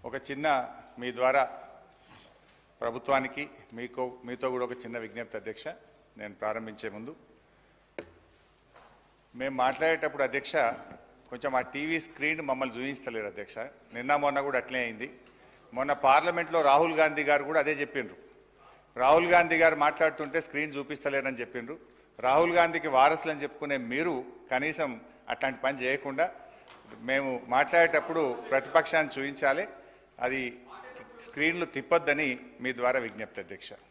ఒక చిన్న మీ ద్వారా ప్రభుత్వానికి మీకు మీతో కూడా ఒక చిన్న విజ్ఞప్తి అధ్యక్ష నేను ప్రారంభించే ముందు మేము మాట్లాడేటప్పుడు అధ్యక్ష కొంచెం ఆ టీవీ స్క్రీన్ మమ్మల్ని చూపిస్తలేరు అధ్యక్ష నిన్న మొన్న కూడా అట్లే అయింది మొన్న పార్లమెంట్లో రాహుల్ గాంధీ గారు కూడా అదే చెప్పిండ్రు రాహుల్ గాంధీ గారు మాట్లాడుతుంటే స్క్రీన్ చూపిస్తలేరని చెప్పిండ్రు రాహుల్ గాంధీకి వారసులని చెప్పుకునే మీరు కనీసం అట్లాంటి పని చేయకుండా మేము మాట్లాడేటప్పుడు ప్రతిపక్షాన్ని చూపించాలి అది స్క్రీన్లు తిప్పొద్దని మీ ద్వారా విజ్ఞప్తి అధ్యక్ష